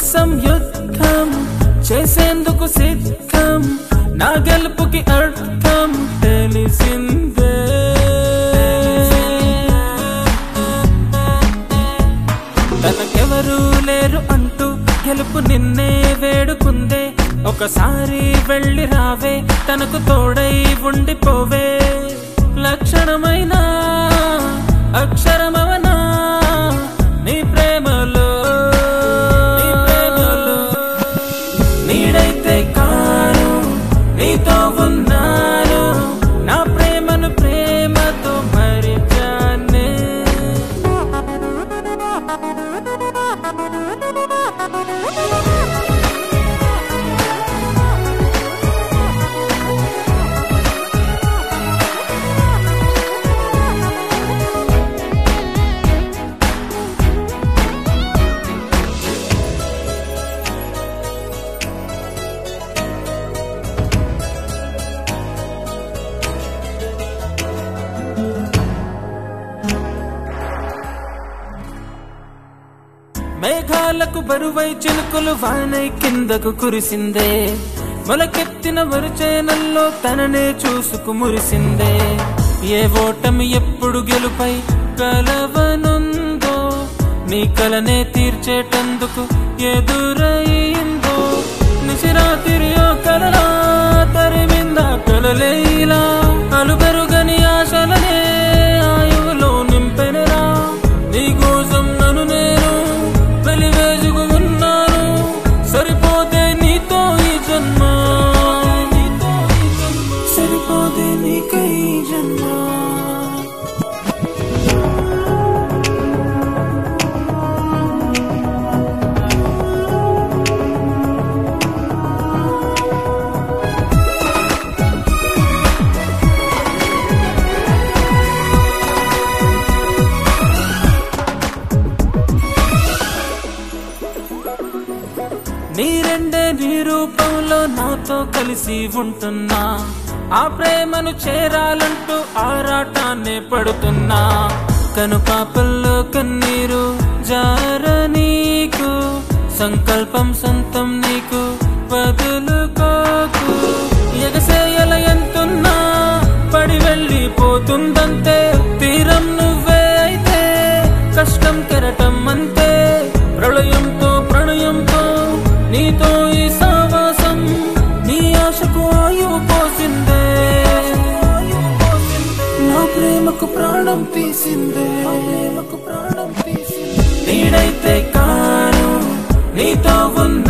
కోసం యుద్ధం చేసేందుకు సిద్ధం నా గెలుపుకి అర్థం తెలిసిందే తనకెవరూ లేరు అంటూ గెలుపు నిన్నే వేడుకుందే ఒకసారి వెళ్ళి రావే తనకు తోడై ఉండిపోవే లక్షణమైన అక్షరమవనా నీ ప్రేమలో నీ ప్రేమలో నీడైతే కాను నీతో ఉన్నాను నా ప్రేమను ప్రేమతో మరిచానే మేఘాలకు బరువై చినుకులు వానై కిందకు కురిసిందే మొలకెత్తిన వరుచేనల్లో తననే చూసుకు మురిసిందే ఏ ఓటమి ఎప్పుడు గెలుపై కలవనుందో నీ కలనే తీర్చేటందుకు ఎదురయిందో నిశిరాతిరి ఓ కలలా తరిమిందా కలలేలా అలుబెరుగని ఆశలనే ఆయువులో నింపెనరా నీ కోసం నన్ను నేను వెలివేసుకు ఉన్నాను సరిపోతే నీతో ఈ జన్మ సరిపోతే నీకై జన్మ నీ రెండే నీ రూపంలో నాతో కలిసి ఉంటున్నా ఆ ప్రేమను చేరాలంటూ ఆరాటాన్ని పడుతున్నా కను పాపల్లో కన్నీరు జార నీకు సంకల్పం సొంతం నీకు వదులుకోకు ఎగసేయల ఎంతున్నా పడి వెళ్ళిపోతుందంతే తీరం నువ్వే అయితే కష్టం కెరటం అంతే ప్రళయంతో ప్రణయంతో నీతో ఈ సావాసం నీ ఆశకు ఆయువు పోసిందే నా ప్రేమకు ప్రాణం తీసిందే ప్రేమకు ప్రాణం తీసిందే నీడైతే కాను నీతో ఉన్న